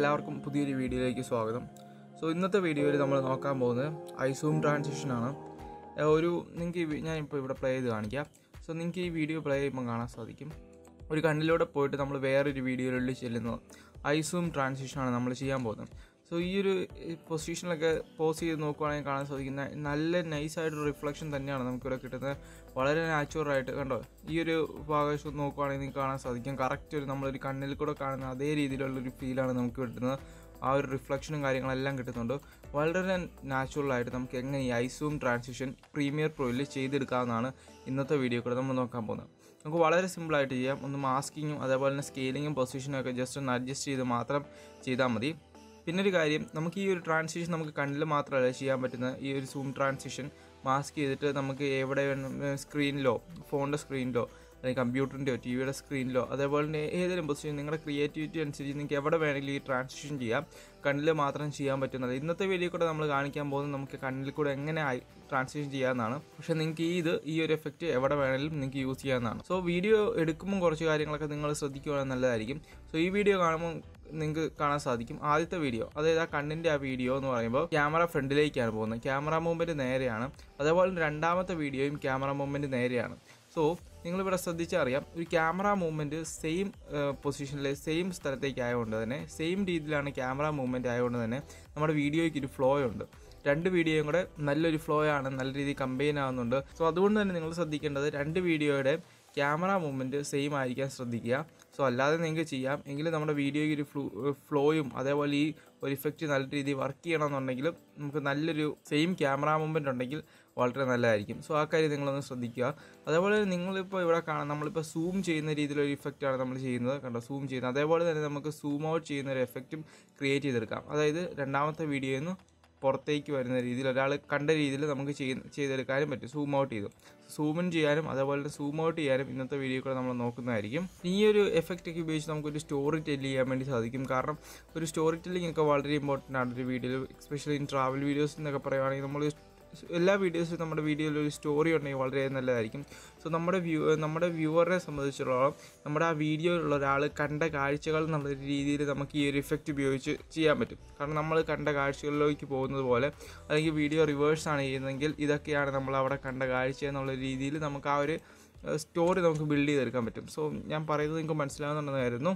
എല്ലാവർക്കും പുതിയൊരു വീഡിയോയിലേക്ക് സ്വാഗതം സോ ഇന്നത്തെ വീഡിയോയിൽ നമ്മൾ നോക്കാൻ പോകുന്നത് ഐസൂം ട്രാൻസിഷനാണ് ഏഹ് ഒരു നിങ്ങൾക്ക് ഈ വി- ഞാൻ ഇപ്പോൾ ഇവിടെ പ്ലേ ചെയ്ത് കാണിക്കാം സോ നിങ്ങൾക്ക് ഈ വീഡിയോ പ്ലേ ചെയ്യുമ്പോൾ കാണാൻ സാധിക്കും ഒരു കണ്ണിലൂടെ പോയിട്ട് നമ്മൾ വേറൊരു വീഡിയോയിലുള്ളിൽ ചെല്ലുന്നത് ഐസൂം ട്രാൻസിഷനാണ് നമ്മൾ ചെയ്യാൻ പോകുന്നത് സോ ഈ ഒരു പൊസിഷനിലൊക്കെ പോസ് ചെയ്ത് നോക്കുവാണെങ്കിൽ കാണാൻ സാധിക്കുന്ന നല്ല നൈസായിട്ടൊരു റിഫ്ലക്ഷൻ തന്നെയാണ് നമുക്കിവിടെ കിട്ടുന്നത് വളരെ നാച്ചുറലായിട്ട് കണ്ടോ ഈ ഒരു ഭാഗം നോക്കുവാണെങ്കിൽ നിങ്ങൾക്ക് കാണാൻ സാധിക്കും കറക്റ്റ് ഒരു നമ്മളൊരു കണ്ണിൽ കൂടെ കാണുന്ന അതേ രീതിയിലുള്ളൊരു ഫീലാണ് നമുക്ക് കിട്ടുന്നത് ആ ഒരു റിഫ്ലക്ഷനും കാര്യങ്ങളെല്ലാം കിട്ടുന്നുണ്ട് വളരെ നാച്ചുറലായിട്ട് നമുക്ക് എങ്ങനെ ഈ ഐസൂം ട്രാൻസിഷൻ പ്രീമിയർ പ്രോയിൽ ചെയ്തെടുക്കാവുന്നതാണ് ഇന്നത്തെ വീഡിയോ കൂടെ നമ്മൾ നോക്കാൻ പോകുന്നത് നമുക്ക് വളരെ സിമ്പിളായിട്ട് ചെയ്യാം ഒന്ന് മാസ്കിങ്ങും അതേപോലെ തന്നെ സ്കെയിലിങ്ങും പൊസിഷനും ഒക്കെ ജസ്റ്റ് ഒന്ന് അഡ്ജസ്റ്റ് ചെയ്ത് മാത്രം ചെയ്താൽ മതി പിന്നെ ഒരു കാര്യം നമുക്ക് ഈ ഒരു ട്രാൻസിഷൻ നമുക്ക് കണ്ണിൽ മാത്രമല്ല ചെയ്യാൻ പറ്റുന്ന ഈ ഒരു സൂം ട്രാൻസിഷൻ മാസ്ക് ചെയ്തിട്ട് നമുക്ക് എവിടെ വേണം സ്ക്രീനിലോ ഫോണിൻ്റെ സ്ക്രീനിലോ അല്ലെങ്കിൽ കമ്പ്യൂട്ടറിൻ്റെയോ ടി വിയുടെ സ്ക്രീനിലോ അതേപോലെ തന്നെ ഏതെങ്കിലും പൊസിഷൻ നിങ്ങളുടെ ക്രിയേറ്റിവിറ്റി അനുസരിച്ച് നിങ്ങൾക്ക് എവിടെ വേണമെങ്കിലും ഈ ട്രാൻസിഷൻ ചെയ്യാം കണ്ണിൽ മാത്രം ചെയ്യാൻ പറ്റുന്നത് ഇന്നത്തെ വീഡിയോ കൂടെ നമ്മൾ കാണിക്കാൻ പോകുന്നത് നമുക്ക് കണ്ണിൽ കൂടെ എങ്ങനെ ട്രാൻസിഷൻ ചെയ്യാമെന്നാണ് പക്ഷേ നിങ്ങൾക്ക് ഈ ഇത് ഈ ഒരു എഫക്റ്റ് എവിടെ വേണമെങ്കിലും നിങ്ങൾക്ക് യൂസ് ചെയ്യാവുന്നതാണ് സോ വീഡിയോ എടുക്കുമ്പോൾ കുറച്ച് കാര്യങ്ങളൊക്കെ നിങ്ങൾ ശ്രദ്ധിക്കുകയാണെങ്കിൽ നല്ലതായിരിക്കും സോ ഈ വീഡിയോ കാണുമ്പോൾ നിങ്ങൾക്ക് കാണാൻ സാധിക്കും ആദ്യത്തെ വീഡിയോ അതായത് ആ കണ്ണിൻ്റെ ആ വീഡിയോ എന്ന് പറയുമ്പോൾ ക്യാമറ ഫ്രണ്ടിലേക്കാണ് പോകുന്നത് ക്യാമറ മൂവ്മെൻറ്റ് നേരെയാണ് അതേപോലെ തന്നെ രണ്ടാമത്തെ വീഡിയോയും ക്യാമറ മൂവ്മെൻറ്റ് നേരെയാണ് സോ നിങ്ങളിവിടെ ശ്രദ്ധിച്ചാൽ അറിയാം ഒരു ക്യാമറ മൂവ്മെൻറ്റ് സെയിം പൊസിഷനിൽ സെയിം സ്ഥലത്തേക്ക് ആയതുകൊണ്ട് തന്നെ സെയിം രീതിയിലാണ് ക്യാമറ മൂവ്മെൻറ്റ് ആയതുകൊണ്ട് തന്നെ നമ്മുടെ വീഡിയോയ്ക്ക് ഒരു ഫ്ലോ ഉണ്ട് രണ്ട് വീഡിയോയും കൂടെ നല്ലൊരു ഫ്ലോ ആണ് നല്ല രീതിയിൽ കമ്പൈൻ ആവുന്നുണ്ട് സോ അതുകൊണ്ട് തന്നെ നിങ്ങൾ ശ്രദ്ധിക്കേണ്ടത് രണ്ട് വീഡിയോയുടെ ക്യാമറ മൂവ്മെൻറ്റ് സെയിം ആയിരിക്കാൻ ശ്രദ്ധിക്കുക സോ അല്ലാതെ നിങ്ങൾക്ക് ചെയ്യാം എങ്കിലും നമ്മുടെ വീഡിയോയ്ക്ക് ഒരു ഫ്ലൂ ഫ്ലോയും അതേപോലെ ഈ ഒരു ഇഫക്റ്റ് നല്ല രീതിയിൽ വർക്ക് ചെയ്യണമെന്നുണ്ടെങ്കിൽ നമുക്ക് നല്ലൊരു സെയിം ക്യാമറ മൂവ്മെൻറ്റ് ഉണ്ടെങ്കിൽ വളരെ നല്ലതായിരിക്കും സോ ആ കാര്യം നിങ്ങളൊന്ന് ശ്രദ്ധിക്കുക അതേപോലെ തന്നെ നിങ്ങളിപ്പോൾ ഇവിടെ കാണാം നമ്മളിപ്പോൾ സൂം ചെയ്യുന്ന രീതിയിലൊരു ഇഫക്റ്റാണ് നമ്മൾ ചെയ്യുന്നത് കണ്ടോ സൂം ചെയ്യുന്നത് അതേപോലെ തന്നെ നമുക്ക് സൂം ഔട്ട് ചെയ്യുന്ന ഒരു എഫക്റ്റും ക്രിയേറ്റ് ചെയ്തെടുക്കാം അതായത് രണ്ടാമത്തെ വീഡിയോയിൽ നിന്ന് പുറത്തേക്ക് വരുന്ന രീതിയിൽ ഒരാൾ കണ്ട രീതിയിൽ നമുക്ക് ചെയ്ത് ചെയ്തെടുക്കാനും പറ്റും സൂം ഔട്ട് ചെയ്തു സൂം ഇൻ ചെയ്യാനും അതേപോലെ തന്നെ സൂം ഔട്ട് ചെയ്യാനും ഇന്നത്തെ വീഡിയോ കൂടെ നമ്മൾ നോക്കുന്നതായിരിക്കും ഈ ഒരു എഫക്റ്റ് ഒക്കെ ഉപയോഗിച്ച് നമുക്കൊരു സ്റ്റോറി ടെല് ചെയ്യാൻ വേണ്ടി സാധിക്കും കാരണം ഒരു സ്റ്റോറി ടെല്ലിംഗ് ഒക്കെ വളരെ ഇമ്പോർട്ടൻ്റ് ആണ് ഒരു വീഡിയോയിൽ എസ്പെഷ്യലി ഇൻ ട്രാവൽ വീഡിയോസ് എന്നൊക്കെ പറയുവാണെങ്കിൽ നമ്മൾ എല്ലാ വീഡിയോസും നമ്മുടെ വീഡിയോയിൽ ഒരു സ്റ്റോറി ഉണ്ടെങ്കിൽ വളരെ നല്ലതായിരിക്കും സോ നമ്മുടെ വ്യൂ നമ്മുടെ വ്യൂവറിനെ സംബന്ധിച്ചിടത്തോളം നമ്മുടെ ആ വീഡിയോയിലുള്ള ഒരാൾ കണ്ട കാഴ്ചകൾ എന്നുള്ള രീതിയിൽ നമുക്ക് ഈ ഒരു ഇഫക്റ്റ് ഉപയോഗിച്ച് ചെയ്യാൻ പറ്റും കാരണം നമ്മൾ കണ്ട കാഴ്ചകളിലേക്ക് പോകുന്നത് പോലെ അല്ലെങ്കിൽ വീഡിയോ റിവേഴ്സ് ആണ് ചെയ്യുന്നതെങ്കിൽ ഇതൊക്കെയാണ് നമ്മൾ അവിടെ കണ്ട കാഴ്ച എന്നുള്ള രീതിയിൽ നമുക്ക് ആ ഒരു സ്റ്റോറി നമുക്ക് ബിൽഡ് ചെയ്തെടുക്കാൻ പറ്റും സോ ഞാൻ പറയുന്നത് നിങ്ങൾക്ക് മനസ്സിലാവുന്നുണ്ടെന്നായിരുന്നു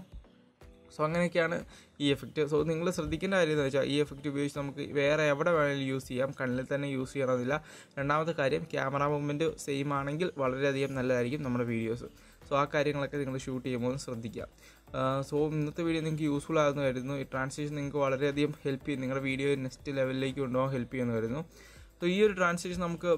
സോ അങ്ങനെയൊക്കെയാണ് ഈ എഫക്റ്റ് സോ നിങ്ങൾ ശ്രദ്ധിക്കേണ്ട കാര്യം എന്ന് വെച്ചാൽ ഈ എഫക്റ്റ് ഉപയോഗിച്ച് നമുക്ക് വേറെ എവിടെ വേണമെങ്കിലും യൂസ് ചെയ്യാം കണ്ണിൽ തന്നെ യൂസ് ചെയ്യണമെന്നില്ല രണ്ടാമത്തെ കാര്യം ക്യാമറ മൂവ്മെൻറ്റ് സെയിം ആണെങ്കിൽ വളരെയധികം നല്ലതായിരിക്കും നമ്മുടെ വീഡിയോസ് സോ ആ കാര്യങ്ങളൊക്കെ നിങ്ങൾ ഷൂട്ട് ചെയ്യുമ്പോൾ ഒന്ന് ശ്രദ്ധിക്കുക സോ ഇന്നത്തെ വീഡിയോ നിങ്ങൾക്ക് യൂസ്ഫുൾ ആകുന്നു വരുന്നു ഈ ട്രാൻസ്ലേഷൻ നിങ്ങൾക്ക് വളരെയധികം ഹെൽപ്പ് ചെയ്യും നിങ്ങളുടെ വീഡിയോ നെക്സ്റ്റ് ലെവലിലേക്ക് കൊണ്ടുപോകാൻ ഹെൽപ്പ് ചെയ്യുന്നു വരുന്നു സോ ഈ ഒരു ട്രാൻസ്ലേഷൻ നമുക്ക്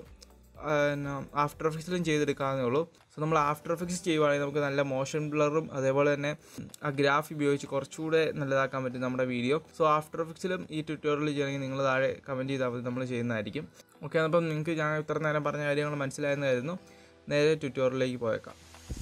ആഫ്റ്റർ എഫക്ട്സിലും ചെയ്തെടുക്കാവുന്നേ ഉള്ളൂ സോ നമ്മൾ ആഫ്റ്റർ എഫക്ട്സ് ചെയ്യുവാണെങ്കിൽ നമുക്ക് നല്ല മോഷൻ ബ്ലറും അതേപോലെ തന്നെ ആ ഗ്രാഫ് ഉപയോഗിച്ച് കുറച്ചുകൂടെ നല്ലതാക്കാൻ പറ്റും നമ്മുടെ വീഡിയോ സോ ആഫ്റ്റർ എഫക്ട്സിലും ഈ ട്യൂട്ടോറിയൽ ചെയ്യണമെങ്കിൽ നിങ്ങൾ താഴെ കമൻറ്റ് ചെയ്താൽ മതി നമ്മൾ ചെയ്യുന്നതായിരിക്കും ഓക്കെ അപ്പം നിങ്ങൾക്ക് ഞാൻ ഇത്ര നേരം പറഞ്ഞ കാര്യങ്ങൾ മനസ്സിലായെന്നായിരുന്നു നേരെ ട്യൂട്ടോറിയലിലേക്ക് പോയേക്കാം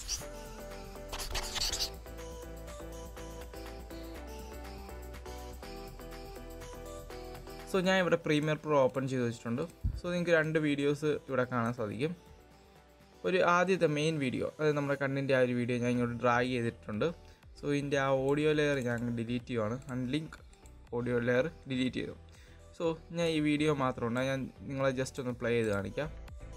സോ ഞാൻ ഇവിടെ പ്രീമിയർ പ്രോ ഓപ്പൺ ചെയ്ത് വെച്ചിട്ടുണ്ട് സോ നിങ്ങൾക്ക് രണ്ട് വീഡിയോസ് ഇവിടെ കാണാൻ സാധിക്കും ഒരു ആദ്യത്തെ മെയിൻ വീഡിയോ അതായത് നമ്മുടെ കണ്ണിൻ്റെ ആ ഒരു വീഡിയോ ഞാൻ ഇങ്ങോട്ട് ഡ്രാഗ് ചെയ്തിട്ടുണ്ട് സോ ഇതിൻ്റെ ആ ഓഡിയോ ലെയർ ഞാൻ ഡിലീറ്റ് ചെയ്യുവാണ് അൺലിങ്ക് ഓഡിയോ ലെയർ ഡിലീറ്റ് ചെയ്തു സോ ഞാൻ ഈ വീഡിയോ മാത്രമുണ്ട് ഞാൻ നിങ്ങളെ ജസ്റ്റ് ഒന്ന് പ്ലേ ചെയ്ത് കാണിക്കാം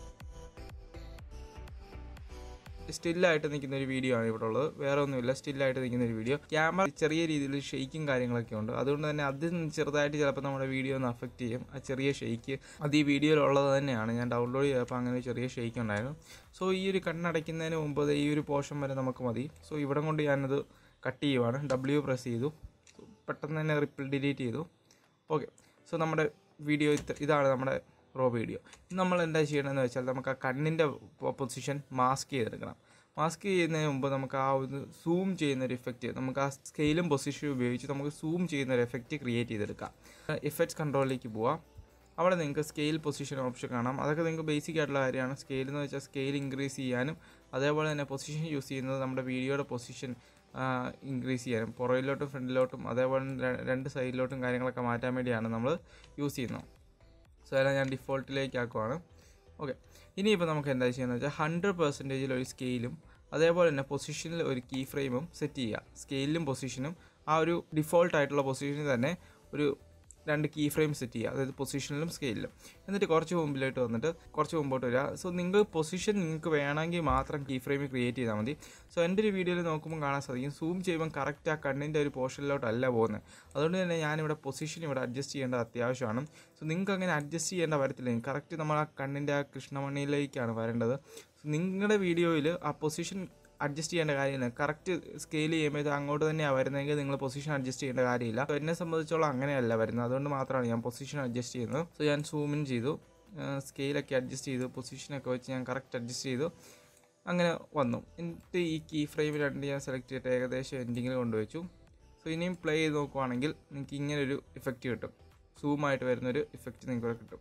സ്റ്റില്ലായിട്ട് നിൽക്കുന്ന ഒരു വീഡിയോ ആണ് ഇവിടെ ഉള്ളത് വേറെ ഒന്നുമില്ല സ്റ്റില്ലായിട്ട് നിൽക്കുന്ന ഒരു വീഡിയോ ക്യാമറ ചെറിയ രീതിയിൽ ഷെയ്ക്കും കാര്യങ്ങളൊക്കെ ഉണ്ട് അതുകൊണ്ട് തന്നെ അതിൽ ചെറുതായിട്ട് ചിലപ്പോൾ നമ്മുടെ വീഡിയോ ഒന്ന് അഫക്റ്റ് ചെയ്യും ആ ചെറിയ ഷെയ്ക്ക് അത് ഈ വീഡിയോയിൽ ഉള്ളത് തന്നെയാണ് ഞാൻ ഡൗൺലോഡ് ചെയ്തപ്പോൾ അങ്ങനെ ഒരു ചെറിയ ഷെയ്ക്ക് ഉണ്ടായിരുന്നു സോ ഈ ഒരു കണ്ണടയ്ക്കുന്നതിന് മുമ്പ് ദേ ഈ ഒരു പോർഷൻ വരെ നമുക്ക് മതി സോ ഇവിടെ കൊണ്ട് ഞാനത് കട്ട് ചെയ്യുവാണ് ഡബ്ല്യു പ്രസ് ചെയ്തു പെട്ടെന്ന് തന്നെ റിപ്പിൾ ഡിലീറ്റ് ചെയ്തു ഓക്കെ സോ നമ്മുടെ വീഡിയോ ഇതാണ് നമ്മുടെ റോ വീഡിയോ നമ്മൾ എന്താ ചെയ്യണമെന്ന് വെച്ചാൽ നമുക്ക് ആ കണ്ണിൻ്റെ പൊസിഷൻ മാസ്ക് ചെയ്തെടുക്കണം മാസ്ക് ചെയ്യുന്നതിന് മുമ്പ് നമുക്ക് ആ ഒരു സൂം ചെയ്യുന്ന ഒരു എഫക്റ്റ് നമുക്ക് ആ സ്കെയിലും പൊസിഷനും ഉപയോഗിച്ച് നമുക്ക് സൂം ചെയ്യുന്ന ഒരു എഫക്റ്റ് ക്രിയേറ്റ് ചെയ്തെടുക്കാം എഫക്ട്സ് കൺട്രോളിലേക്ക് പോവാം അവിടെ നിങ്ങൾക്ക് സ്കെയിൽ പൊസിഷൻ ഓപ്ഷൻ കാണാം അതൊക്കെ നിങ്ങൾക്ക് ബേസിക് ആയിട്ടുള്ള കാര്യമാണ് സ്കെയിൽ എന്ന് വെച്ചാൽ സ്കെയിൽ ഇൻക്രീസ് ചെയ്യാനും അതേപോലെ തന്നെ പൊസിഷൻ യൂസ് ചെയ്യുന്നത് നമ്മുടെ വീഡിയോയുടെ പൊസിഷൻ ഇൻക്രീസ് ചെയ്യാനും പുറകിലോട്ടും ഫ്രണ്ടിലോട്ടും അതേപോലെ ര- രണ്ട് സൈഡിലോട്ടും കാര്യങ്ങളൊക്കെ മാറ്റാൻ വേണ്ടിയാണ് നമ്മൾ യൂസ് ചെയ്യുന്നത് സോ എല്ലാം ഞാൻ ഡിഫോൾട്ടിലേക്ക് ആക്കുവാണ് ഓക്കെ ഇനിയിപ്പോൾ നമുക്ക് എന്താ ചെയ്യുന്നത് വെച്ചാൽ ഹൺഡ്രഡ് പെർസെൻറ്റേജിൽ ഒരു സ്കെയിലും അതേപോലെ തന്നെ പൊസിഷനിൽ ഒരു കീ ഫ്രെയിമും സെറ്റ് ചെയ്യുക സ്കെയിലും പൊസിഷനും ആ ഒരു ഡിഫോൾട്ട് ആയിട്ടുള്ള പൊസിഷനിൽ തന്നെ ഒരു രണ്ട് കീ ഫ്രെയിം സെറ്റ് ചെയ്യുക അതായത് പൊസിഷനിലും സ്കെയിലിലും എന്നിട്ട് കുറച്ച് മുമ്പിലോട്ട് വന്നിട്ട് കുറച്ച് മുമ്പോട്ട് വരിക സോ നിങ്ങൾ പൊസിഷൻ നിങ്ങൾക്ക് വേണമെങ്കിൽ മാത്രം കീ ഫ്രെയിം ക്രിയേറ്റ് ചെയ്താൽ മതി സോ എൻ്റെ ഒരു വീഡിയോയിൽ നോക്കുമ്പോൾ കാണാൻ സാധിക്കും സൂം ചെയ്യുമ്പോൾ കറക്റ്റ് ആ കണ്ണിൻ്റെ ഒരു പോർഷനിലോട്ടല്ല പോകുന്നത് അതുകൊണ്ട് തന്നെ ഞാനിവിടെ പൊസിഷൻ ഇവിടെ അഡ്ജസ്റ്റ് ചെയ്യേണ്ടത് അത്യാവശ്യമാണ് സോ നിങ്ങൾക്ക് അങ്ങനെ അഡ്ജസ്റ്റ് ചെയ്യേണ്ട വരത്തില്ല കറക്റ്റ് നമ്മൾ ആ കണ്ണിൻ്റെ ആ കൃഷ്ണമണിയിലേക്കാണ് വരേണ്ടത് സോ നിങ്ങളുടെ വീഡിയോയിൽ ആ പൊസിഷൻ അഡ്ജസ്റ്റ് ചെയ്യേണ്ട കാര്യമില്ല കറക്റ്റ് സ്കെയിൽ ചെയ്യുമ്പോൾ അങ്ങോട്ട് തന്നെയാണ് വരുന്നതെങ്കിൽ നിങ്ങൾ പൊസിഷൻ അഡ്ജസ്റ്റ് ചെയ്യേണ്ട കാര്യമില്ല സോ എന്നെ സംബന്ധിച്ചോളം അങ്ങനെയല്ല വരുന്നത് അതുകൊണ്ട് മാത്രമാണ് ഞാൻ പൊസിഷൻ അഡ്ജസ്റ്റ് ചെയ്യുന്നത് സോ ഞാൻ സൂമിൻ ചെയ്തു സ്കെയിലൊക്കെ അഡ്ജസ്റ്റ് ചെയ്തു പൊസിഷനൊക്കെ വെച്ച് ഞാൻ കറക്റ്റ് അഡ്ജസ്റ്റ് ചെയ്തു അങ്ങനെ വന്നു എന്നിട്ട് ഈ കീ ഫ്രെയിം രണ്ട് ഞാൻ സെലക്ട് ചെയ്തിട്ട് ഏകദേശം എൻഡിങ്ങിൽ കൊണ്ടുവച്ചു സോ ഇനിയും പ്ലേ ചെയ്ത് നോക്കുവാണെങ്കിൽ നിങ്ങൾക്ക് ഇങ്ങനൊരു ഇഫക്റ്റ് കിട്ടും സൂമായിട്ട് വരുന്നൊരു ഇഫക്റ്റ് നിങ്ങൾക്ക് കിട്ടും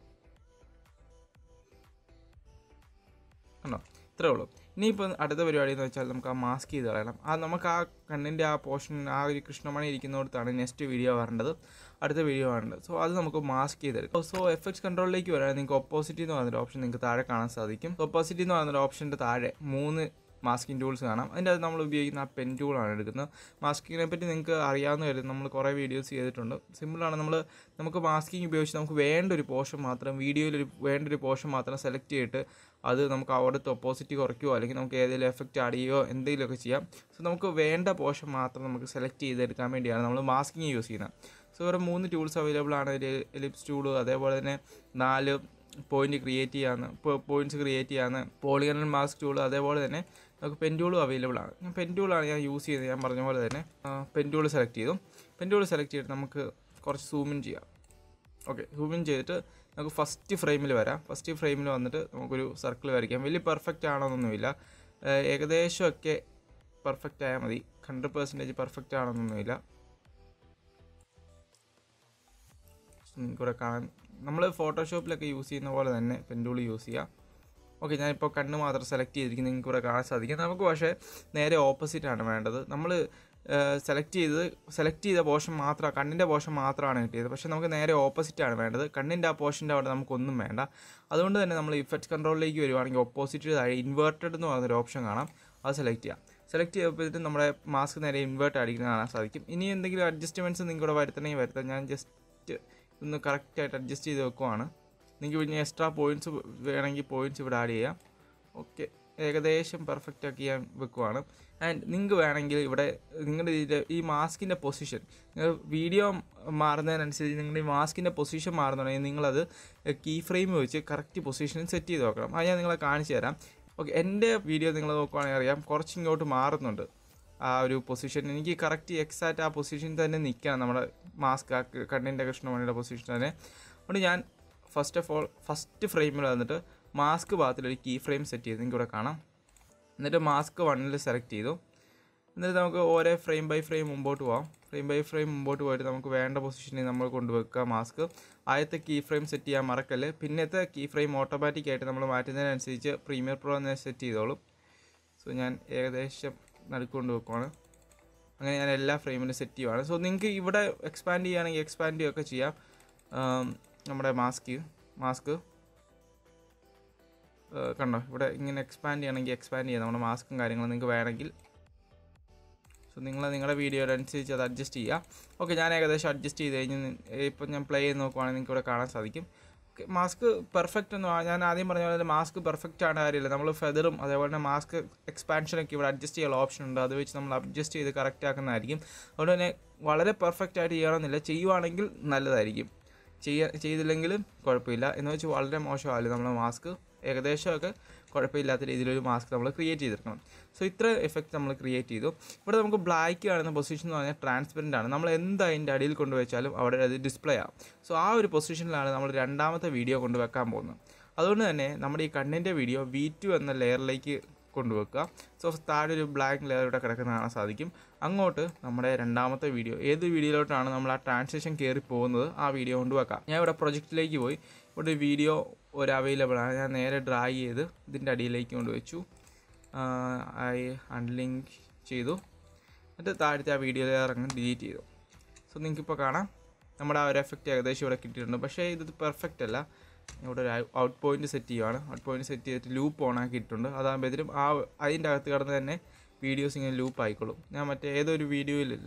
കണ്ടോ ഇത്രേ ഉള്ളൂ ഇനിയിപ്പോൾ അടുത്ത പരിപാടി എന്ന് വെച്ചാൽ നമുക്ക് ആ മാസ്ക് ചെയ്ത് കളയണം ആ നമുക്ക് ആ കണ്ണിൻ്റെ ആ പോർഷൻ ആ ഒരു കൃഷ്ണമണി ഇരിക്കുന്നിടത്താണ് നെക്സ്റ്റ് വീഡിയോ വരേണ്ടത് അടുത്ത വീഡിയോ വരേണ്ടത് സോ അത് നമുക്ക് മാസ്ക് ചെയ്തെടുക്കാം സോ എഫക്ട്സ് കൺട്രോളിലേക്ക് വരാൻ നിങ്ങൾക്ക് ഓപ്പോസിറ്റ് എന്ന് പറയുന്നൊരു ഓപ്ഷൻ നിങ്ങൾക്ക് താഴെ കാണാൻ സാധിക്കും ഓപ്പോസിറ്റ് എന്ന് പറയുന്നൊരു ഓപ്ഷൻ്റെ താഴെ മൂന്ന് മാസ്കിംഗ് ടൂൾസ് കാണാം അതിൻ്റെ അത് നമ്മൾ ഉപയോഗിക്കുന്ന ആ പെൻ ടൂളാണ് എടുക്കുന്നത് മാസ്കിങ്ങിനെ പറ്റി നിങ്ങൾക്ക് അറിയാവുന്ന കാര്യം നമ്മൾ കുറേ വീഡിയോസ് ചെയ്തിട്ടുണ്ട് സിമ്പിളാണ് നമ്മൾ നമുക്ക് മാസ്കിങ് ഉപയോഗിച്ച് നമുക്ക് വേണ്ട ഒരു പോർഷൻ മാത്രം വീഡിയോയിൽ ഒരു വേണ്ട ഒരു പോർഷൻ മാത്രം സെലക്ട് ചെയ്തിട്ട് അത് നമുക്ക് അവിടുത്തെ ഒപ്പോസിറ്റ് കുറയ്ക്കുകയോ അല്ലെങ്കിൽ നമുക്ക് ഏതെങ്കിലും എഫക്റ്റ് ആഡ് ചെയ്യുകയോ എന്തെങ്കിലുമൊക്കെ ചെയ്യാം സോ നമുക്ക് വേണ്ട പോർഷൻ മാത്രം നമുക്ക് സെലക്ട് ചെയ്തെടുക്കാൻ വേണ്ടിയാണ് നമ്മൾ മാസ്കിങ് യൂസ് ചെയ്യുന്നത് സോ ഇവിടെ മൂന്ന് ടൂൾസ് അവൈലബിൾ ആണ് ഒരു എലിപ്സ് ടൂൾ അതേപോലെ തന്നെ നാല് പോയിന്റ് ക്രിയേറ്റ് ചെയ്യാന്ന് പോയിന്റ്സ് ക്രിയേറ്റ് ചെയ്യാന്ന് പോളിഗണൽ മാസ്ക് ടൂൾ അതേപോലെ തന്നെ നമുക്ക് പെൻ ടൂളും അവൈലബിൾ ആണ് ഞാൻ പെൻ ടൂളാണ് ഞാൻ യൂസ് ചെയ്തത് ഞാൻ പറഞ്ഞ പോലെ തന്നെ പെൻ ടൂൾ സെലക്ട് ചെയ്തു പെൻ ടൂൾ സെലക്ട് ചെയ്തിട്ട് നമുക്ക് കുറച്ച് സൂമിൻ ചെയ്യാം ഓക്കെ സൂമിൻ ചെയ്തിട്ട് നമുക്ക് ഫസ്റ്റ് ഫ്രെയിമിൽ വരാം ഫസ്റ്റ് ഫ്രെയിമിൽ വന്നിട്ട് നമുക്കൊരു സർക്കിൾ വരയ്ക്കാം വലിയ പെർഫെക്റ്റ് ആണെന്നൊന്നുമില്ല ഏകദേശമൊക്കെ പെർഫെക്റ്റ് ആയാൽ മതി ഹൺഡ്രഡ് പെർസെൻറ്റേജ് പെർഫെക്റ്റ് ആണെന്നൊന്നുമില്ല കൂടെ കാണാൻ നമ്മൾ ഫോട്ടോഷോപ്പിലൊക്കെ യൂസ് ചെയ്യുന്ന പോലെ തന്നെ പെൻഡൂൾ യൂസ് ചെയ്യുക ഓക്കെ ഞാനിപ്പോൾ കണ്ണ് മാത്രം സെലക്ട് ചെയ്തിരിക്കുന്നത് നിങ്ങൾക്ക് ഇവിടെ കാണാൻ സാധിക്കും നമുക്ക് പക്ഷേ നേരെ ഓപ്പോസിറ്റാണ് വേണ്ടത് നമ്മൾ സെലക്ട് ചെയ്തത് സെലക്ട് ചെയ്ത പോർഷൻ മാത്രം കണ്ണിൻ്റെ പോർഷൻ മാത്രമാണ് കിട്ടിയത് പക്ഷേ നമുക്ക് നേരെ ഓപ്പോസിറ്റാണ് വേണ്ടത് കണ്ണിൻ്റെ ആ പോർഷൻ്റെ അവിടെ നമുക്കൊന്നും വേണ്ട അതുകൊണ്ട് തന്നെ നമ്മൾ ഇഫക്റ്റ് കൺട്രോളിലേക്ക് വരുവാണെങ്കിൽ ഓപ്പോസിറ്റ് താഴെ ഇൻവേർട്ടഡ് എന്ന് പറയുന്നൊരു ഓപ്ഷൻ കാണാം അത് സെലക്ട് ചെയ്യാം സെലക്ട് ചെയ്തപ്പോഴത്തേക്കും നമ്മുടെ മാസ്ക് നേരെ ഇൻവേർട്ട് അടിക്കുന്നത് കാണാൻ സാധിക്കും ഇനി എന്തെങ്കിലും അഡ്ജസ്റ്റ്മെൻറ്റ്സ് നിങ്ങളുടെ വരുത്തണമെങ്കിൽ വരുത്താം ഞാൻ ജസ്റ്റ് ഒന്ന് കറക്റ്റായിട്ട് അഡ്ജസ്റ്റ് ചെയ്ത് വെക്കുവാണ് നിങ്ങൾക്ക് പിന്നെ എക്സ്ട്രാ പോയിൻറ്റ്സ് വേണമെങ്കിൽ പോയിൻറ്റ്സ് ഇവിടെ ആഡ് ചെയ്യാം ഓക്കെ ഏകദേശം പെർഫെക്റ്റ് ആക്കി ഞാൻ വെക്കുവാണ് ആൻഡ് നിങ്ങൾക്ക് വേണമെങ്കിൽ ഇവിടെ നിങ്ങളുടെ ഇതിൻ്റെ ഈ മാസ്കിൻ്റെ പൊസിഷൻ നിങ്ങൾ വീഡിയോ മാറുന്നതിനനുസരിച്ച് നിങ്ങളുടെ ഈ മാസ്കിൻ്റെ പൊസിഷൻ മാറുന്നുണ്ടെങ്കിൽ നിങ്ങളത് കീ ഫ്രെയിം വെച്ച് കറക്റ്റ് പൊസിഷനിൽ സെറ്റ് ചെയ്ത് നോക്കണം അത് ഞാൻ നിങ്ങളെ കാണിച്ചു തരാം ഓക്കെ എൻ്റെ വീഡിയോ നിങ്ങൾ നോക്കുവാണെങ്കിൽ അറിയാം കുറച്ച് ഇങ്ങോട്ട് മാറുന്നുണ്ട് ആ ഒരു പൊസിഷൻ എനിക്ക് കറക്റ്റ് എക്സാക്റ്റ് ആ പൊസിഷനിൽ തന്നെ നിൽക്കണം നമ്മുടെ മാസ്ക് ആ കണ്ണിൻ്റെ കൃഷ്ണമണിയുടെ പൊസിഷൻ തന്നെ അതുകൊണ്ട് ഞാൻ ഫസ്റ്റ് ഓഫ് ഓൾ ഫസ്റ്റ് ഫ്രെയിമിൽ വന്നിട്ട് മാസ്ക് ഭാഗത്തിൽ ഒരു കീ ഫ്രെയിം സെറ്റ് ചെയ്ത് നിങ്ങൾക്ക് ഇവിടെ കാണാം എന്നിട്ട് മാസ്ക് വണ്ണിൽ സെലക്ട് ചെയ്തു എന്നിട്ട് നമുക്ക് ഓരോ ഫ്രെയിം ബൈ ഫ്രെയിം മുമ്പോട്ട് പോകാം ഫ്രെയിം ബൈ ഫ്രെയിം മുമ്പോട്ട് പോയിട്ട് നമുക്ക് വേണ്ട പൊസിഷനിൽ നമ്മൾ കൊണ്ടുവെക്കുക മാസ്ക് ആദ്യത്തെ കീ ഫ്രെയിം സെറ്റ് ചെയ്യാൻ മറക്കല്ല് പിന്നത്തെ കീ ഫ്രെയിം ഓട്ടോമാറ്റിക് ആയിട്ട് നമ്മൾ മാറ്റുന്നതിനനുസരിച്ച് പ്രീമിയർ പ്രോ എന്ന് സെറ്റ് ചെയ്തോളും സോ ഞാൻ ഏകദേശം നടുക്കൊണ്ട് വെക്കുവാണ് അങ്ങനെ ഞാൻ എല്ലാ ഫ്രെയിമിലും സെറ്റ് ചെയ്യുവാണ് സോ നിങ്ങൾക്ക് ഇവിടെ എക്സ്പാൻഡ് ചെയ്യുകയാണെങ്കിൽ എക്സ്പാൻഡ് ചെയ്യുകയൊക്കെ ചെയ്യാം നമ്മുടെ മാസ്ക് മാസ്ക് കണ്ടോ ഇവിടെ ഇങ്ങനെ എക്സ്പാൻഡ് ചെയ്യണമെങ്കിൽ എക്സ്പാൻഡ് ചെയ്യാം നമ്മുടെ മാസ്കും കാര്യങ്ങളും നിങ്ങൾക്ക് വേണമെങ്കിൽ സോ നിങ്ങൾ നിങ്ങളുടെ വീഡിയോയുടെ അനുസരിച്ച് അത് അഡ്ജസ്റ്റ് ചെയ്യുക ഓക്കെ ഞാൻ ഏകദേശം അഡ്ജസ്റ്റ് ചെയ്ത് കഴിഞ്ഞ് ഇപ്പം ഞാൻ പ്ലേ ചെയ്ത് നോക്കുവാണെങ്കിൽ നിങ്ങൾക്ക് ഇവിടെ കാണാൻ സാധിക്കും ഓക്കെ മാസ്ക് പെർഫെക്റ്റ് ഒന്നും ഞാൻ ആദ്യം പറഞ്ഞ പോലെ മാസ്ക് പെർഫെക്റ്റ് ആണ് കാര്യമില്ല നമ്മൾ ഫെദറും അതേപോലെ തന്നെ മാസ്ക് എക്സ്പാൻഷനൊക്കെ ഇവിടെ അഡ്ജസ്റ്റ് ചെയ്യാനുള്ള ഓപ്ഷൻ ഉണ്ട് അത് വെച്ച് നമ്മൾ അഡ്ജസ്റ്റ് ചെയ്ത് കറക്റ്റ് ആക്കുന്നതായിരിക്കും അതുകൊണ്ട് തന്നെ വളരെ പെർഫെക്റ്റ് ആയിട്ട് ചെയ്യണമെന്നില്ല ചെയ്യുവാണെങ്കിൽ നല്ലതായിരിക്കും ചെയ്യാ ചെയ്തില്ലെങ്കിലും കുഴപ്പമില്ല എന്ന് വെച്ച് വളരെ മോശമാവില്ല നമ്മുടെ മാസ്ക് ഏകദേശമൊക്കെ കുഴപ്പമില്ലാത്ത രീതിയിലൊരു മാസ്ക് നമ്മൾ ക്രിയേറ്റ് ചെയ്തെടുക്കണം സോ ഇത്ര എഫക്റ്റ് നമ്മൾ ക്രിയേറ്റ് ചെയ്തു ഇവിടെ നമുക്ക് ബ്ലാക്ക് കാണുന്ന പൊസിഷൻ എന്ന് പറഞ്ഞാൽ ട്രാൻസ്പെറൻ്റ് ആണ് നമ്മൾ എന്ത് അതിൻ്റെ അടിയിൽ കൊണ്ടുവച്ചാലും അവിടെ അത് ഡിസ്പ്ലേ ആവും സോ ആ ഒരു പൊസിഷനിലാണ് നമ്മൾ രണ്ടാമത്തെ വീഡിയോ കൊണ്ടുവെക്കാൻ പോകുന്നത് അതുകൊണ്ട് തന്നെ നമ്മുടെ ഈ കണ്ണിൻ്റെ വീഡിയോ വി ടു എന്ന ലെയറിലേക്ക് കൊണ്ടുവെക്കുക സോ താഴെ ഒരു ബ്ലാക്ക് ലെയർ ഇവിടെ കിടക്കുന്ന കാണാൻ സാധിക്കും അങ്ങോട്ട് നമ്മുടെ രണ്ടാമത്തെ വീഡിയോ ഏത് വീഡിയോയിലോട്ടാണ് നമ്മൾ ആ ട്രാൻസാക്ഷൻ കയറി പോകുന്നത് ആ വീഡിയോ കൊണ്ടുവെക്കാം ഞാൻ ഇവിടെ പ്രൊജക്റ്റിലേക്ക് പോയി ഇവിടെ വീഡിയോ ഒരു അവൈലബിൾ ആണ് ഞാൻ നേരെ ഡ്രാഗ് ചെയ്ത് ഇതിൻ്റെ അടിയിലേക്ക് കൊണ്ടുവച്ചു ഐ അൺലിങ്ക് ചെയ്തു എന്നിട്ട് താഴത്തെ ആ വീഡിയോ ലെയർ അങ്ങ് ഡിലീറ്റ് ചെയ്തു സോ നിങ്ങൾക്കിപ്പോൾ കാണാം നമ്മുടെ ആ ഒരു എഫക്റ്റ് ഏകദേശം ഇവിടെ കിട്ടിയിട്ടുണ്ട് പക്ഷേ ഇത് പെർഫെക്റ്റ് അല്ല ഇവിടെ ഒരു ഔട്ട് പോയിന്റ് സെറ്റ് ചെയ്യുവാണ് ഔട്ട് പോയിന്റ് സെറ്റ് ചെയ്തിട്ട് ലൂപ്പ് ഓൺ ആക്കിയിട്ടുണ്ട് അതാകുമ്പോഴത്തേനും ആ അതിൻ്റെ അകത്ത് കിടന്ന് തന്നെ വീഡിയോസ് ഇങ്ങനെ ലൂപ്പ് ആയിക്കോളും ഞാൻ മറ്റേ ഏതൊരു വീഡിയോയിൽ ലൈക്ക്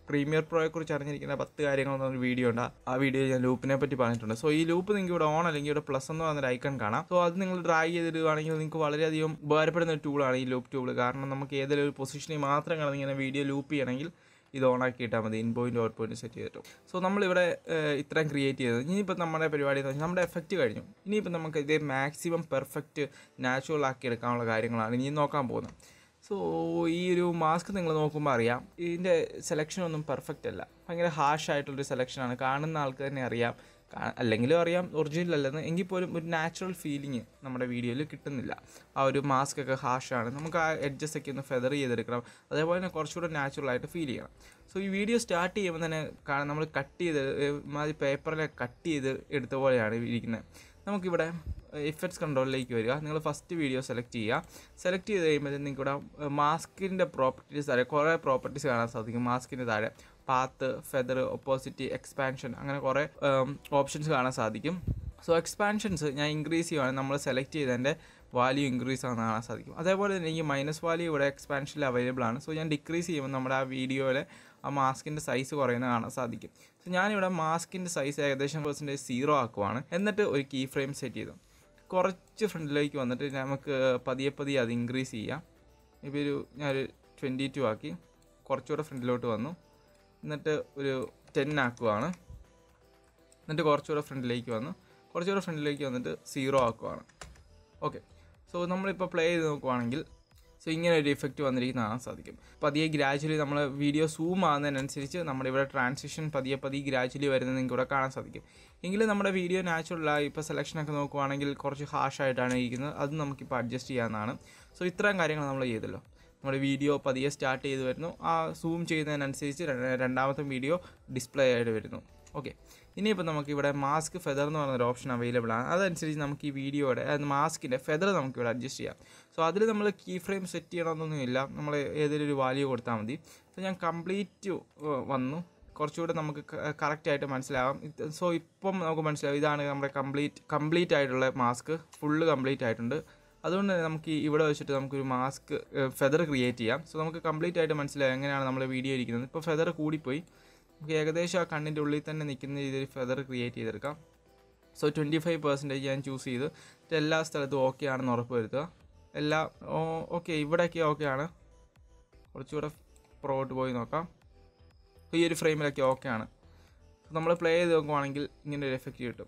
പ്രീമിയർ പ്രോയെ കുറിച്ച് അറിഞ്ഞിരിക്കുന്ന പത്ത് കാര്യങ്ങൾ എന്നൊരു വീഡിയോ ഉണ്ട് ആ വീഡിയോ ഞാൻ ലൂപ്പിനെ പറ്റി പറഞ്ഞിട്ടുണ്ട് സോ ഈ ലൂപ്പ് നിങ്ങൾക്ക് ഇവിടെ ഓൺ അല്ലെങ്കിൽ ഇവിടെ പ്ലസ് എന്ന് പറഞ്ഞൊരു ഐക്കൺ കാണാം സോ അത് നിങ്ങൾ ഡ്രാഗ് ചെയ്തിടുകയാണെങ്കിൽ നിങ്ങൾക്ക് വളരെയധികം ഉപകാരപ്പെടുന്ന ഒരു ടൂളാണ് ഈ ലൂപ്പ് ടൂൾ കാരണം നമുക്ക് ഏതെങ്കിലും ഒരു പൊസിഷനിൽ മാത്രം കിടന്ന് ഇങ്ങനെ വീഡിയോ ലൂപ്പ് ചെയ്യണമെങ്കിൽ ഇത് ഓൺ ആക്കി ഇട്ടാൽ മതി in point out point set ചെയ്തിട്ട് സോ നമ്മളിവിടെ ഏഹ്, ഇത്രയും ക്രിയേറ്റ് ചെയ്തത് ഇനിയിപ്പോൾ നമ്മുടെ പരിപാടി എന്ന് വെച്ചാൽ നമ്മുടെ എഫക്റ്റ് കഴിഞ്ഞു ഇനിയിപ്പോൾ നമുക്ക് ഇത് മാക്സിമം പെർഫെക്റ്റ് നാച്ചുറൽ ആക്കി എടുക്കാനുള്ള കാര്യങ്ങളാണ് ഇനി നോക്കാൻ പോകുന്നത് സോ ഈ ഒരു മാസ്ക് നിങ്ങൾ നോക്കുമ്പോൾ അറിയാം ഇതിൻ്റെ സെലക്ഷൻ ഒന്നും പെർഫെക്റ്റ് അല്ല ഭയങ്കര ഹാഷ് ആയിട്ടുള്ളൊരു സെലക്ഷനാണ് കാണുന്ന ആൾക്ക് തന്നെ അറിയാം കാ- അല്ലെങ്കിലും അറിയാം ഒറിജിനൽ അല്ലെന്ന് എങ്കിൽ പോലും ഒരു നാച്ചുറൽ ഫീലിംഗ് നമ്മുടെ വീഡിയോയിൽ കിട്ടുന്നില്ല ആ ഒരു മാസ്ക് ഒക്കെ ഹാഷാണ് നമുക്ക് ആ എഡ്ജസ് ഒക്കെ ഒന്ന് ഫെദർ ചെയ്തെടുക്കണം അതേപോലെ തന്നെ കുറച്ചുകൂടെ നാച്ചുറൽ ആയിട്ട് ഫീൽ ചെയ്യണം സോ ഈ വീഡിയോ സ്റ്റാർട്ട് ചെയ്യുമ്പോൾ തന്നെ കാണാം നമ്മൾ കട്ട് ചെയ്ത് മാതിരി പേപ്പറിലെ കട്ട് ചെയ്ത് എടുത്ത പോലെയാണ് ഇരിക്കുന്നത് നമുക്കിവിടെ ഇഫക്ട്സ് കൺട്രോളിലേക്ക് വരിക നിങ്ങൾ ഫസ്റ്റ് വീഡിയോ സെലക്ട് ചെയ്യുക സെലക്ട് ചെയ്ത് കഴിയുമ്പോൾ നിങ്ങൾക്ക് ഇവിടെ മാസ്കിൻ്റെ പ്രോപ്പർട്ടീസ് താഴെ കുറേ പ്രോപ്പർട്ടീസ് കാണാൻ സാധിക്കും മാസ്കിൻ്റെ താഴെ പാത്ത് ഫെദർ ഒപ്പോസിറ്റ് എക്സ്പാൻഷൻ അങ്ങനെ കുറേ ഓപ്ഷൻസ് കാണാൻ സാധിക്കും സോ എക്സ്പാൻഷൻസ് ഞാൻ ഇൻക്രീസ് ചെയ്യുവാണെങ്കിൽ നമ്മൾ സെലക്ട് ചെയ്തതിൻ്റെ വാല്യൂ ഇൻക്രീസ് ആണെന്ന് കാണാൻ സാധിക്കും അതേപോലെ തന്നെ ഈ മൈനസ് വാല്യൂ ഇവിടെ എക്സ്പാൻഷനിൽ അവൈലബിൾ ആണ് സോ ഞാൻ ഡിക്രീസ് ചെയ്യുമ്പോൾ നമ്മുടെ ആ വീഡിയോയിലെ ആ മാസ്കിൻ്റെ സൈസ് കുറയുന്നത് കാണാൻ സാധിക്കും സോ ഞാനിവിടെ മാസ്കിൻ്റെ സൈസ് ഏകദേശം പെർസെൻറ്റേജ് സീറോ ആക്കുവാണ് എന്നിട്ട് ഒരു കീ ഫ്രെയിം സെറ്റ് ചെയ്തു കുറച്ച് ഫ്രണ്ടിലേക്ക് വന്നിട്ട് നമുക്ക് പതിയെ പതിയെ അത് ഇൻക്രീസ് ചെയ്യാം ഇപ്പോൾ ഒരു ഞാനൊരു ട്വൻറ്റി ടു ആക്കി കുറച്ചുകൂടെ ഫ്രണ്ടിലോട്ട് വന്നു എന്നിട്ട് ഒരു ടെൻ ആക്കുവാണ് എന്നിട്ട് കുറച്ചുകൂടെ ഫ്രണ്ടിലേക്ക് വന്നു കുറച്ചുകൂടെ ഫ്രണ്ടിലേക്ക് വന്നിട്ട് സീറോ ആക്കുവാണ് ഓക്കെ സോ നമ്മളിപ്പോൾ പ്ലേ ചെയ്ത് നോക്കുവാണെങ്കിൽ സോ ഇങ്ങനെ ഒരു ഇഫക്റ്റ് വന്നിരിക്കുന്ന കാണാൻ സാധിക്കും പതിയെ ഗ്രാജുവലി നമ്മൾ വീഡിയോ സൂം ആകുന്നതിനനുസരിച്ച് നമ്മുടെ ഇവിടെ ട്രാൻസിഷൻ പതിയെ പതിയെ ഗ്രാജുവലി വരുന്നത് നിങ്ങൾക്ക് ഇവിടെ കാണാൻ സാധിക്കും എങ്കിലും നമ്മുടെ വീഡിയോ നാച്ചുറലായി ഇപ്പോൾ സെലക്ഷനൊക്കെ നോക്കുവാണെങ്കിൽ കുറച്ച് ഹാഷായിട്ടാണ് ഇരിക്കുന്നത് അത് നമുക്കിപ്പോൾ അഡ്ജസ്റ്റ് ചെയ്യാവുന്നതാണ് സോ ഇത്രയും കാര്യങ്ങൾ നമ്മൾ ചെയ്തല്ലോ നമ്മുടെ വീഡിയോ പതിയെ സ്റ്റാർട്ട് ചെയ്ത് വരുന്നു ആ സൂം ചെയ്യുന്നതിനനുസരിച്ച് ര- രണ്ടാമത്തെ വീഡിയോ ഡിസ്പ്ലേ ആയിട്ട് വരുന്നു ഓക്കെ ഇനിയിപ്പോൾ നമുക്ക് ഇവിടെ മാസ്ക് ഫെദർ എന്ന് പറഞ്ഞൊരു ഓപ്ഷൻ അവൈലബിൾ ആണ് അതനുസരിച്ച് നമുക്ക് ഈ വീഡിയോയുടെ മാസ്കിൻ്റെ ഫെദർ നമുക്ക് ഇവിടെ അഡ്ജസ്റ്റ് ചെയ്യാം സോ അതിൽ നമ്മൾ കീ ഫ്രെയിം സെറ്റ് ചെയ്യണമെന്നൊന്നുമില്ല നമ്മൾ ഏതെങ്കിലും ഒരു വാല്യൂ കൊടുത്താൽ മതി സോ ഞാൻ കംപ്ലീറ്റ് വന്നു കുറച്ചുകൂടെ നമുക്ക് കറക്റ്റ് ആയിട്ട് മനസ്സിലാവാം സോ ഇപ്പം നമുക്ക് മനസ്സിലാവും ഇതാണ് നമ്മുടെ കംപ്ലീറ്റ് കംപ്ലീറ്റ് ആയിട്ടുള്ള മാസ്ക് ഫുള്ള് കംപ്ലീറ്റ് ആയിട്ടുണ്ട് അതുകൊണ്ട് തന്നെ നമുക്ക് ഈ ഇവിടെ വെച്ചിട്ട് നമുക്കൊരു മാസ്ക് ഫെദർ ക്രിയേറ്റ് ചെയ്യാം സോ നമുക്ക് കംപ്ലീറ്റ് ആയിട്ട് മനസ്സിലാവും എങ്ങനെയാണ് നമ്മുടെ വീഡിയോ ഇരിക്കുന്നത് ഇപ്പോൾ ഫെദർ കൂടിപ്പോയി നമുക്ക് ഏകദേശം ആ കണ്ണിൻ്റെ ഉള്ളിൽ തന്നെ നിൽക്കുന്ന രീതിയിൽ ഫെദർ ക്രിയേറ്റ് ചെയ്തെടുക്കാം സോ ട്വൻറ്റി ഫൈവ് പെർസെൻറ്റേജ് ഞാൻ ചൂസ് ചെയ്ത് എന്നിട്ട് എല്ലാ സ്ഥലത്തും ഓക്കെ ആണെന്ന് ഉറപ്പ് വരുത്തുക എല്ലാ ഓക്കെ ഇവിടെയൊക്കെ ഓക്കെ ആണ് കുറച്ചുകൂടെ പുറകോട്ട് പോയി നോക്കാം അപ്പോൾ ഈ ഒരു ഫ്രെയിമിലൊക്കെ ഓക്കെ ആണ് നമ്മൾ പ്ലേ ചെയ്ത് നോക്കുവാണെങ്കിൽ ഇങ്ങനെ ഒരു എഫക്റ്റ് കിട്ടും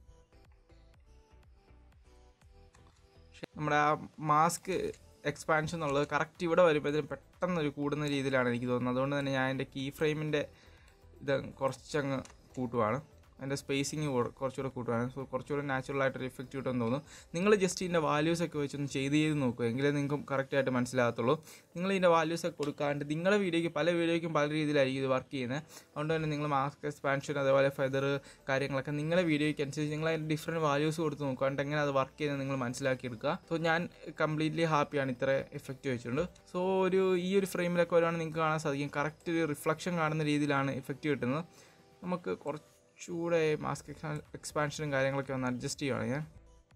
പക്ഷേ നമ്മുടെ ആ മാസ്ക് എക്സ്പാൻഷൻ എന്നുള്ളത് കറക്റ്റ് ഇവിടെ വരുമ്പോഴത്തേനും പെട്ടെന്ന് ഒരു കൂടുന്ന രീതിയിലാണ് എനിക്ക് തോന്നുന്നത് അതുകൊണ്ട് തന്നെ ഞാൻ എൻ്റെ കീ ഫ്രെയിമിൻ്റെ ഇത് കുറച്ചങ്ങ് കൂട്ടുവാണ് അതിൻ്റെ സ്പേസിങ് കുറച്ചുകൂടെ കൂട്ടുവാണ് സോ കുറച്ചുകൂടെ നാച്ചുറൽ ആയിട്ടൊരു ഇഫക്റ്റ് കിട്ടുമെന്ന് തോന്നുന്നു നിങ്ങൾ ജസ്റ്റ് ഇതിൻ്റെ വാല്യൂസ് ഒക്കെ വെച്ചൊന്ന് ചെയ്ത് ചെയ്ത് നോക്കുക എങ്കിലേ നിങ്ങൾക്കും കറക്റ്റായിട്ട് മനസ്സിലാകത്തുള്ളൂ നിങ്ങൾ ഇതിൻ്റെ വാല്യൂസ് ഒക്കെ കൊടുക്കാണ്ട് നിങ്ങളുടെ വീഡിയോയ്ക്ക് പല വീഡിയോയ്ക്കും പല രീതിയിലായിരിക്കും ഇത് വർക്ക് ചെയ്യുന്നത് അതുകൊണ്ട് തന്നെ നിങ്ങൾ മാസ്ക് എക്സ്പാൻഷൻ അതേപോലെ ഫെദർ കാര്യങ്ങളൊക്കെ നിങ്ങളുടെ വീഡിയോയ്ക്ക് അനുസരിച്ച് നിങ്ങൾ അതിൻ്റെ ഡിഫറെൻറ്റ് വാല്യൂസ് കൊടുത്ത് നോക്കുക എന്നിട്ട് എങ്ങനെ അത് വർക്ക് ചെയ്യുന്നത് നിങ്ങൾ മനസ്സിലാക്കിയെടുക്കുക സോ ഞാൻ കംപ്ലീറ്റ്ലി ഹാപ്പിയാണ് ഇത്ര എഫക്റ്റ് വെച്ചിട്ടുണ്ട് സോ ഒരു ഈ ഒരു ഫ്രെയിമിലൊക്കെ വരുവാണെങ്കിൽ നിങ്ങൾക്ക് കാണാൻ സാധിക്കും കറക്റ്റ് ഒരു റിഫ്ലക്ഷൻ കാണുന്ന രീതിയിലാണ് എഫക്റ്റ് കിട്ടുന്നത് നമുക്ക് കുറച്ചുകൂടെ മാസ്ക് എക്സ്പാൻഷനും കാര്യങ്ങളൊക്കെ ഒന്ന് അഡ്ജസ്റ്റ് ചെയ്യുവാണ് ഞാൻ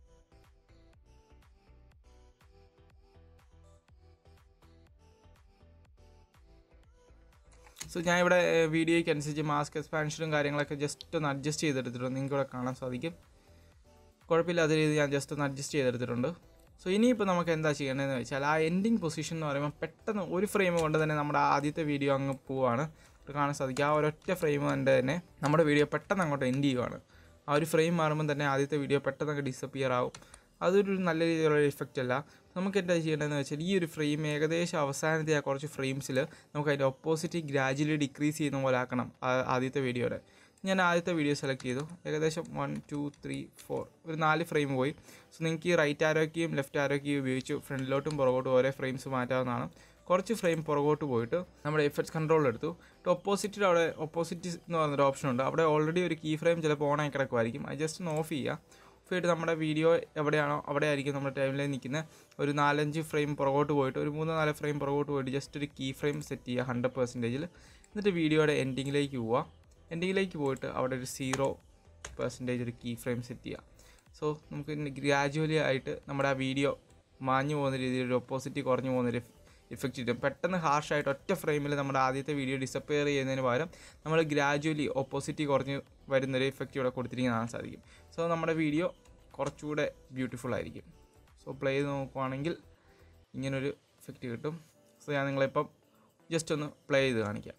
സോ ഞാൻ ഇവിടെ വീഡിയോയ്ക്ക് അനുസരിച്ച് മാസ്ക് എക്സ്പാൻഷനും കാര്യങ്ങളൊക്കെ ജസ്റ്റ് ഒന്ന് അഡ്ജസ്റ്റ് ചെയ്തെടുത്തിട്ടുണ്ട് നിങ്ങൾക്ക് ഇവിടെ കാണാൻ സാധിക്കും കുഴപ്പമില്ലാത്ത രീതിയിൽ ഞാൻ ജസ്റ്റ് ഒന്ന് അഡ്ജസ്റ്റ് ചെയ്തെടുത്തിട്ടുണ്ട് സോ ഇനിയിപ്പോൾ നമുക്ക് എന്താ ചെയ്യേണ്ടതെന്ന് വെച്ചാൽ ആ എൻഡിങ് പൊസിഷൻ എന്ന് പറയുമ്പോൾ പെട്ടെന്ന് ഒരു ഫ്രെയിം കൊണ്ട് തന്നെ നമ്മുടെ ആദ്യത്തെ വീഡിയോ അങ്ങ് പോവാണ് ഇത് കാണാൻ സാധിക്കും ആ ഒരൊറ്റ ഫ്രെയിം കൊണ്ട് തന്നെ നമ്മുടെ വീഡിയോ പെട്ടെന്ന് അങ്ങോട്ട് എൻഡ് ചെയ്യുവാണ് ആ ഒരു ഫ്രെയിം മാറുമ്പോൾ തന്നെ ആദ്യത്തെ വീഡിയോ പെട്ടെന്ന് അങ്ങ് ഡിസപ്പിയർ ആവും അതൊരു നല്ല രീതിയിലുള്ള ഇഫക്റ്റ് അല്ല നമുക്ക് എന്താ ചെയ്യേണ്ടതെന്ന് വെച്ചാൽ ഈ ഒരു ഫ്രെയിം ഏകദേശം അവസാനത്തെ ആ കുറച്ച് ഫ്രെയിംസിൽ നമുക്ക് അതിൻ്റെ ഓപ്പോസിറ്റ് ഗ്രാജുവലി ഡിക്രീസ് ചെയ്യുന്ന പോലെ ആക്കണം ആ- ആദ്യത്തെ വീഡിയോയുടെ ഞാൻ ആദ്യത്തെ വീഡിയോ സെലക്ട് ചെയ്തു ഏകദേശം വൺ ടു ത്രീ ഫോർ ഒരു നാല് ഫ്രെയിം പോയി സോ നിങ്ങൾക്ക് ഈ റൈറ്റ് ആരോക്കെയും ലെഫ്റ്റ് ആരോക്കെയും ഉപയോഗിച്ച് ഫ്രണ്ടിലോട്ടും പുറകോട്ടും ഓരോ ഫ്രെയിംസ് മാറ്റാവുന്നതാണ് കുറച്ച് ഫ്രെയിം പുറകോട്ട് പോയിട്ട് നമ്മുടെ എഫക്ട്സ് കൺട്രോൾ എടുത്തു ഓപ്പോസിറ്റിൽ അവിടെ ഓപ്പോസിറ്റ് എന്ന് പറഞ്ഞൊരു ഓപ്ഷൻ ഉണ്ട് അവിടെ ഓൾറെഡി ഒരു കീ ഫ്രെയിം ചിലപ്പോൾ ഓൺ ആയി കിടക്കുമായിരിക്കും അത് ജസ്റ്റ് ഒന്ന് ഓഫ് ചെയ്യുക ഓഫ് ചെയ്തിട്ട് നമ്മുടെ വീഡിയോ എവിടെയാണോ അവിടെ ആയിരിക്കും നമ്മുടെ ടൈമിൽ നിൽക്കുന്ന ഒരു നാലഞ്ച് ഫ്രെയിം പുറകോട്ട് പോയിട്ട് ഒരു മൂന്ന് നാല് ഫ്രെയിം പുറകോട്ട് പോയിട്ട് ജസ്റ്റ് ഒരു കീ ഫ്രെയിം സെറ്റ് ചെയ്യുക ഹൺഡ്രഡ് പെർസെൻറ്റേജിൽ എന്നിട്ട് വീഡിയോയുടെ എൻഡിങ്ങിലേക്ക് പോവുക എൻഡിങ്ങിലേക്ക് പോയിട്ട് അവിടെ ഒരു സീറോ പെർസെൻറ്റേജ് ഒരു കീ ഫ്രെയിം സെറ്റ് ചെയ്യുക സോ നമുക്ക് ഗ്രാജുവലി ആയിട്ട് നമ്മുടെ ആ വീഡിയോ മാഞ്ഞു പോകുന്ന രീതിയിൽ ഒരു ഓപ്പോസിറ്റ് കുറഞ്ഞു പോകുന്നൊരു ഇഫക്റ്റ് കിട്ടും പെട്ടെന്ന് ഹാർഷായിട്ട് ഒറ്റ ഫ്രെയിമിൽ നമ്മുടെ ആദ്യത്തെ വീഡിയോ ഡിസപ്പിയർ ചെയ്യുന്നതിന് പകരം നമ്മൾ ഗ്രാജുവലി ഓപ്പോസിറ്റ് കുറഞ്ഞ് വരുന്നൊരു ഇഫക്റ്റ് ഇവിടെ കൊടുത്തിരിക്കുന്നത് കാണാൻ സാധിക്കും സോ നമ്മുടെ വീഡിയോ കുറച്ചുകൂടെ ബ്യൂട്ടിഫുൾ ആയിരിക്കും സോ പ്ലേ ചെയ്ത് നോക്കുവാണെങ്കിൽ ഇങ്ങനൊരു ഇഫക്റ്റ് കിട്ടും സോ ഞാൻ നിങ്ങളിപ്പം ജസ്റ്റ് ഒന്ന് പ്ലേ ചെയ്ത് കാണിക്കാം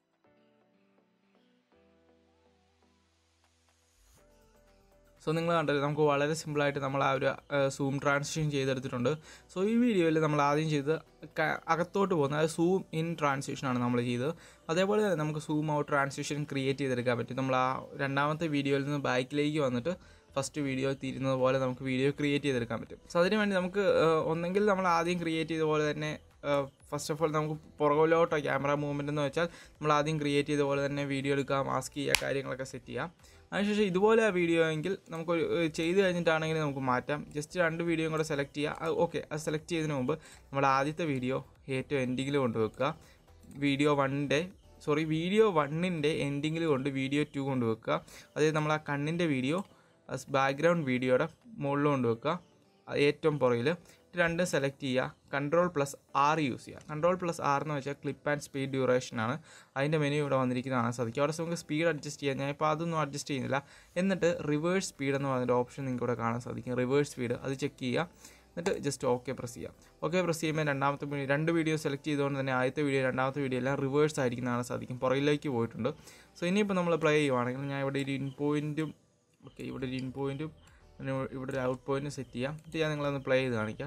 സോ നിങ്ങൾ കണ്ടത് നമുക്ക് വളരെ സിമ്പിളായിട്ട് നമ്മൾ ആ ഒരു സൂം ട്രാൻസിഷൻ ചെയ്തെടുത്തിട്ടുണ്ട് സോ ഈ വീഡിയോയിൽ നമ്മൾ ആദ്യം ചെയ്ത് ക- അകത്തോട്ട് പോകുന്ന അതായത് സൂം ഇൻ ട്രാൻസിഷനാണ് നമ്മൾ ചെയ്തത് അതേപോലെ തന്നെ നമുക്ക് സൂം ഔട്ട് ട്രാൻസിഷൻ ക്രിയേറ്റ് ചെയ്തെടുക്കാൻ പറ്റും നമ്മൾ ആ രണ്ടാമത്തെ വീഡിയോയിൽ നിന്ന് ബാക്കിലേക്ക് വന്നിട്ട് ഫസ്റ്റ് വീഡിയോ തീരുന്നത് പോലെ നമുക്ക് വീഡിയോ ക്രിയേറ്റ് ചെയ്തെടുക്കാൻ പറ്റും സോ അതിന് വേണ്ടി നമുക്ക് ഏഹ്, ഒന്നെങ്കിൽ നമ്മൾ ആദ്യം ക്രിയേറ്റ് ചെയ്ത പോലെ തന്നെ ഫസ്റ്റ് ഓഫ് ഓൾ നമുക്ക് പുറകിലോട്ടോ ക്യാമറ മൂവ്മെൻ്റ് എന്ന് വെച്ചാൽ നമ്മൾ ആദ്യം ക്രിയേറ്റ് ചെയ്ത പോലെ തന്നെ വീഡിയോ എടുക്കുക മാസ്ക് ചെയ്യുക കാര്യങ്ങളൊക്കെ സെറ്റ് ചെയ്യാം അതിനുശേഷം ഇതുപോലെ ആ വീഡിയോ എങ്കിൽ നമുക്ക് ചെയ്ത് കഴിഞ്ഞിട്ടാണെങ്കിൽ നമുക്ക് മാറ്റാം ജസ്റ്റ് രണ്ട് വീഡിയോയും കൂടെ സെലക്ട് ചെയ്യുക ഓക്കെ അത് സെലക്ട് ചെയ്തതിന് മുമ്പ് നമ്മൾ ആദ്യത്തെ വീഡിയോ ഏറ്റവും എൻഡിങ്ങിൽ കൊണ്ടുവെക്കുക വീഡിയോ വണ്ണിൻ്റെ സോറി വീഡിയോ വണ്ണിൻ്റെ എൻഡിങ്ങിൽ കൊണ്ട് വീഡിയോ ടു കൊണ്ടുവെക്കുക അതായത് നമ്മൾ ആ കണ്ണിൻ്റെ വീഡിയോ ബാക്ക്ഗ്രൗണ്ട് വീഡിയോയുടെ മുകളിൽ കൊണ്ടുവെക്കുക അത് ഏറ്റവും പുറകിൽ രണ്ടും സെലക്ട് ചെയ്യുക കൺട്രോൾ പ്ലസ് ആർ യൂസ് ചെയ്യുക കൺട്രോൾ പ്ലസ് ആർ എന്ന് വെച്ചാൽ ക്ലിപ്പ് ആൻഡ് സ്പീഡ് ഡ്യൂറേഷൻ ആണ് അതിൻ്റെ മെനു ഇവിടെ വന്നിരിക്കുന്നത് കാണാൻ സാധിക്കും അവിടെ നമുക്ക് സ്പീഡ് അഡ്ജസ്റ്റ് ചെയ്യാം ഞാൻ ഇപ്പോൾ അതൊന്നും അഡ്ജസ്റ്റ് ചെയ്യുന്നില്ല എന്നിട്ട് റിവേഴ്സ് സ്പീഡ് എന്ന് പറഞ്ഞൊരു ഓപ്ഷൻ നിങ്ങൾക്ക് ഇവിടെ കാണാൻ സാധിക്കും റിവേഴ്സ് സ്പീഡ് അത് ചെക്ക് ചെയ്യുക എന്നിട്ട് ജസ്റ്റ് ഓക്കെ പ്രസ് ചെയ്യാം ഓക്കെ പ്രസ് ചെയ്യുമ്പോൾ രണ്ടാമത്തെ വീഡിയോ രണ്ട് വീഡിയോ സെലക്ട് ചെയ്തുകൊണ്ട് തന്നെ ആദ്യത്തെ വീഡിയോ രണ്ടാമത്തെ വീഡിയോ എല്ലാം റിവേഴ്സ് ആയിരിക്കും കാണാൻ സാധിക്കും പുറകിലേക്ക് പോയിട്ടുണ്ട് സോ ഇനിയിപ്പോൾ നമ്മൾ പ്ലേ ചെയ്യുവാണെങ്കിൽ ഞാൻ ഇവിടെ ഒരു ഇൻ പോയിൻറ്റും ഓക്കെ ഇവിടെ ഒരു ഇൻ പോയിൻറ്റും പിന്നെ ഇവിടെ ഒരു ഔട്ട് പോയിൻറ്റും സെറ്റ് ചെയ്യാം എന്നിട്ട് ഞാൻ നിങ്ങളൊന്ന് പ്ലേ ചെയ്ത് കാണിക്കാം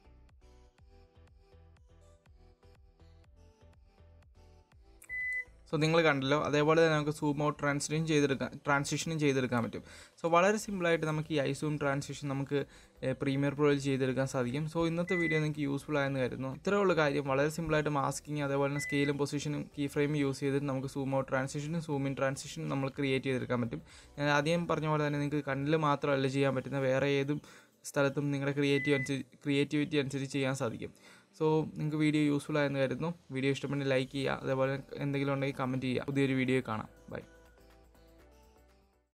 സോ നിങ്ങൾ കണ്ടല്ലോ അതേപോലെ തന്നെ നമുക്ക് സൂം ഔട്ട് ട്രാൻസിഷൻ ചെയ്തെടുക്കാൻ ട്രാൻസിഷനും ചെയ്തെടുക്കാൻ പറ്റും സോ വളരെ സിമ്പിളായിട്ട് നമുക്ക് ഈ ഐസൂം ട്രാൻസിഷൻ നമുക്ക് പ്രീമിയർ പ്രോയിൽ ചെയ്തെടുക്കാൻ സാധിക്കും സോ ഇന്നത്തെ വീഡിയോ നിങ്ങൾക്ക് യൂസ്ഫുൾ ആയെന്ന് കരുതുന്നു ഇത്രയുള്ള കാര്യം വളരെ സിമ്പിളായിട്ട് മാസ്കിങ് അതേപോലെ തന്നെ സ്കെയിലും പൊസിഷനും കീ ഫ്രെയിം യൂസ് ചെയ്തിട്ട് നമുക്ക് സൂം ഔട്ട് ട്രാൻസിഷനും സൂം ഇൻ ട്രാൻസിഷനും നമ്മൾ ക്രിയേറ്റ് ചെയ്തെടുക്കാൻ പറ്റും ഞാൻ ആദ്യം പറഞ്ഞ പോലെ തന്നെ നിങ്ങൾക്ക് കണ്ണിൽ മാത്രമല്ല ചെയ്യാൻ പറ്റുന്ന വേറെ ഏതും സ്ഥലത്തും നിങ്ങളുടെ ക്രിയേറ്റീവ് അനുസരിച്ച് ക്രിയേറ്റിവിറ്റി അനുസരിച്ച് ചെയ്യാൻ സാധിക്കും സോ നിങ്ങൾക്ക് വീഡിയോ യൂസ്ഫുൾ ആയെന്ന് കരുതുന്നു വീഡിയോ ഇഷ്ടപ്പെട്ടെങ്കിൽ ലൈക്ക് ചെയ്യുക അതേപോലെ എന്തെങ്കിലും ഉണ്ടെങ്കിൽ കമൻറ്റ് ചെയ്യുക പുതിയൊരു വീഡിയോ കാണാം ബൈ